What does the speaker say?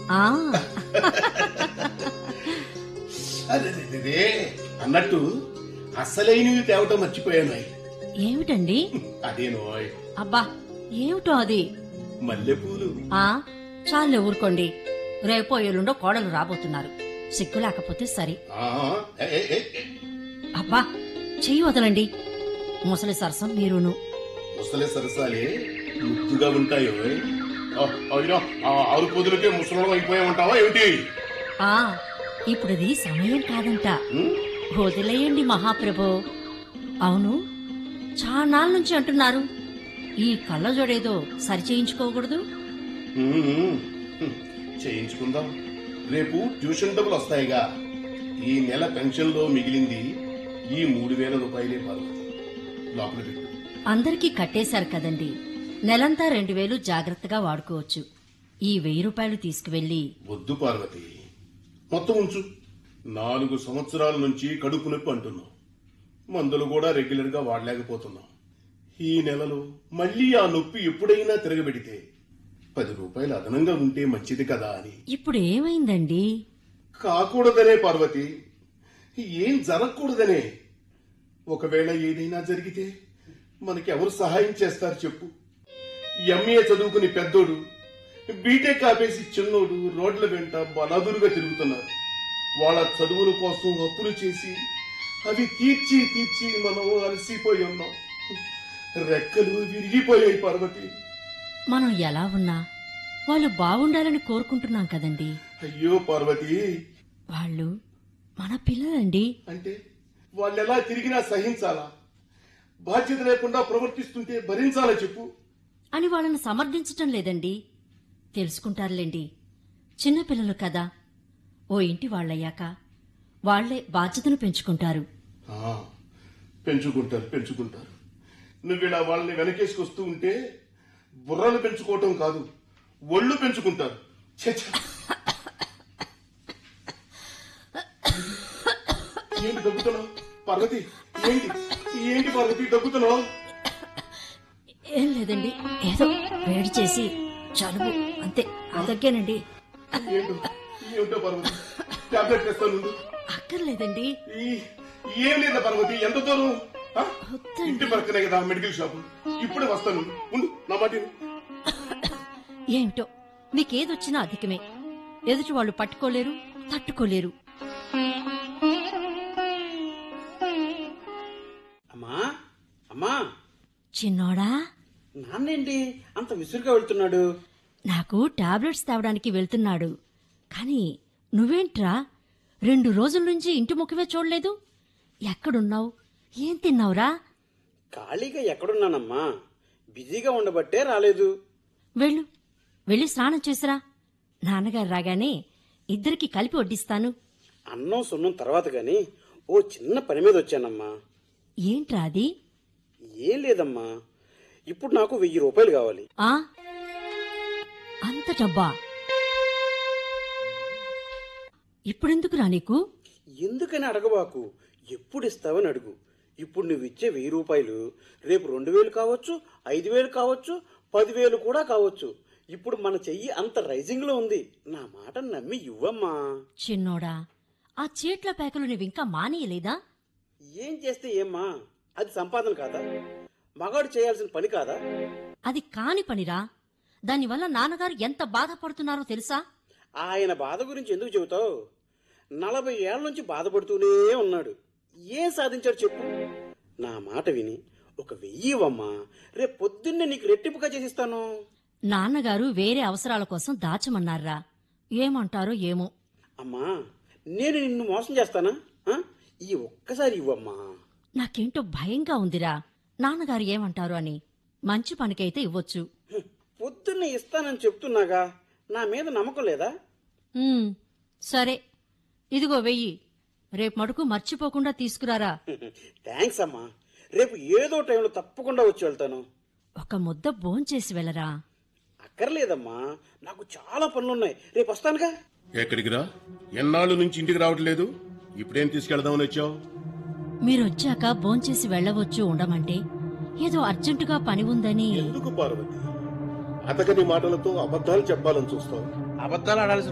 ఆ అదే అన్నట్టు అసలైనవి తేవటం మర్చిపోయాను ఏమిటండి అదేనోయ్ అబ్బా ఏమిటో అది మల్లెపూలు ఆ చాలే ఊరుకోండి రేపో ఎల్లుండో కోడలు రాబోతున్నారు సిగ్గు లేకపోతే సరి ఆ, ఏ, ఏ, ఏ, ఏ. అబ్బా చెయ్యి వదలండి ముసలి సరసం మీరును ముసలి సరసాలే ముద్దుగా ఉంటాయో ఆ, అయినా ఆ ఆరు పొదులకే ముసలం అయిపోయామంటావా ఏమిటి ఆ ఇప్పుడది సమయం కాదంట ఉం? వదిలేయండి మహాప్రభు అవును చానాళ్ళ నుంచి అంటున్నారు ఈ కళ్ళజోడేదో సరి చేయించుకోకూడదు ఉం, ఉం. చేయించుకుందాం రేపు ట్యూషన్ డబ్బులు వస్తాయిగా ఈ నెల పెన్షన్ లో మిగిలింది ఈ మూడు వేల రూపాయలే పార్వతి లోపల పెట్టు అందరికీ కట్టేశారు కదండి నెలంతా రెండు వేలు జాగ్రత్తగా వాడుకోవచ్చు ఈ వెయ్యి రూపాయలు తీసుకువెళ్ళి వద్దు పార్వతి మొత్తం ఉంచు నాలుగు సంవత్సరాల నుంచి కడుపు నొప్పి అంటున్నాం మందులు కూడా రెగ్యులర్ గా వాడలేకపోతున్నాం ఈ నెలలో మళ్ళీ ఆ నొప్పి ఎప్పుడైనా తిరగబెడితే పది రూపాయలు అదనంగా ఉంటే మంచిది కదా అని ఇప్పుడు ఏమైందండి కాకూడదనే పార్వతి ఏం జరగకూడదనే ఒకవేళ ఏదైనా జరిగితే మనకి ఎవరు సహాయం చేస్తారు చెప్పు ఎంఏ చదువుకుని పెద్దోడు బీటెక్ ఆపేసి చిన్నోడు రోడ్ల వెంట బలాదులుగా తిరుగుతున్నారు వాళ్ళ చదువుల కోసం అప్పులు చేసి అవి తీర్చి తీర్చి మనం అలసిపోయి ఉన్నాం రెక్కలు విరిగిపోయాయి పార్వతి మనం ఎలా ఉన్నా వాళ్ళు బాగుండాలని కోరుకుంటున్నాం కదండి అయ్యో పార్వతి వాళ్ళు మన పిల్లలండి అంటే వాళ్ళెలా తిరిగినా సహించాలా బాధ్యత లేకుండా ప్రవర్తిస్తుంటే భరించాలా చెప్పు అని వాళ్ళని సమర్థించటం లేదండి తెలుసుకుంటారులేండి చిన్నపిల్లలు కదా ఓ ఇంటి వాళ్ళయ్యాక వాళ్లే బాధ్యతను పెంచుకుంటారు ఆ, పెంచుకుంటారు పెంచుకుంటారు నువ్వు ఇలా వాళ్ళని వెనకేసుకొస్తూ ఉంటే బుర్రలు పెంచుకోవటం కాదు ఒళ్ళు పెంచుకుంటారు ఛే, ఛే. ఏంటి దగ్గుతున్నావు పార్వతి ఏంటి ఏంటి పార్వతి దగ్గుతున్నావు ఏం లేదండి ఏదో వేడి చేసి జలుబు అంతే అదగ్గేనండి ఏంటో ఏమిటో పార్వతి టాబ్లెట్ తెస్తాను ఉండు. అక్కర్లేదండి ఈ- ఏం లేదా పార్వతి ఎంత దూరం ఆ? వద్దండి. ఇంటి పక్కనే కదా మెడికల్ షాప్ ఇప్పుడే వస్తాను ఉండు నా మాట విను. ఏమిటో మీకేదొచ్చినా అధికమే ఎదుటి వాళ్ళు పట్టుకోలేరు తట్టుకోలేరు అమ్మా అమ్మా చిన్నోడా నాన్నేంటి అంత విసురుగా వెళ్తున్నాడు నాకు టాబ్లెట్స్ తేవడానికి వెళ్తున్నాడు కాని నువ్వేంట్రా రెండు రోజుల నుంచి ఇంటి ముఖమే చూడలేదు ఎక్కడున్నావు ఏం తిన్నావురా ఖాళీగా ఎక్కడున్నానమ్మా బిజీగా ఉండబట్టే రాలేదు వెళ్ళు వెళ్ళి స్నానం చేసిరా నాన్నగారు రాగానే ఇద్దరికి కలిపి వడ్డిస్తాను అన్నం సున్నం తర్వాత గాని ఓ చిన్న పని మీద వచ్చానమ్మా ఏంట్రా అది ఏం లేదమ్మా ఇప్పుడు నాకు వెయ్యి రూపాయలు కావాలి ఆ అంత డబ్బా ఇప్పుడెందుకురా నీకు ఎందుకని అడగబాకు ఎప్పుడు ఇస్తావని అడుగు ఇప్పుడు నువ్వు ఇచ్చే వెయ్యి రూపాయలు రేపు రెండు వేలు కావచ్చు ఐదు వేలు కావచ్చు పదివేలు కూడా కావచ్చు ఇప్పుడు మన చెయ్యి అంత రైజింగ్ లో ఉంది నా మాట నమ్మి ఇవ్వమ్మా చిన్నోడా ఆ చీట్ల ప్యాకులు నువ్వింకా మానేయలేదా ఏం చేస్తే ఏమ్మా అది సంపాదన కాదా మగాడు చేయాల్సిన పని కాదా అది కాని పనిరా దానివల్ల నాన్నగారు ఎంత బాధపడుతున్నారో తెలుసా ఆయన బాధ గురించి ఎందుకు చెబుతావు నలభై ఏళ్ల నుంచి బాధపడుతూనే ఉన్నాడు ఏం సాధించాడు చెప్పు నా మాట విని ఒక వెయ్యి ఇవ్వమ్మా రేపు పొద్దున్నే నీకు రెట్టింపుగా చేసిస్తాను నాన్నగారు వేరే అవసరాల కోసం దాచమన్నారా ఏమంటారో ఏమో అమ్మా నేను నిన్ను మోసం చేస్తానా ఆ? ఈ ఒక్కసారి ఇవ్వమ్మా నాకేంటో భయంగా ఉందిరా నాన్నగారు ఏమంటారు అని మంచి పనికైతే ఇవ్వొచ్చు హ్మ్. పొద్దున్నే ఇస్తానని చెప్తున్నాగా నా మీద నమ్మకం లేదా ఉమ్, సరే ఇదిగో వెయ్యి రేపు మటుకు మర్చిపోకుండా తీసుకురారా థ్యాంక్స్ అమ్మా రేపు ఏదో టైంలో తప్పకుండా వచ్చి వెళ్తాను ఒక ముద్ద భోంచేసి వెళ్ళరా అక్కర్లేదమ్మా నాకు చాలా పనులున్నాయి రేపు వస్తానుగా ఎక్కడికి రా ఎన్నాళ్ళు నుంచి ఇంటికి రావట్లేదు ఇప్పుడేం తీసుకెళ్దామని వచ్చావు మీరొచ్చాక భోంచేసి వెళ్ళవచ్చు ఉండమంటే ఏదో అర్జెంటుగా పని ఉందని ఎందుకు పార్వతి అతకని మాటలతో అబద్ధాలు చెప్పాలని చూస్తావు అబద్ధాలు ఆడాల్సిన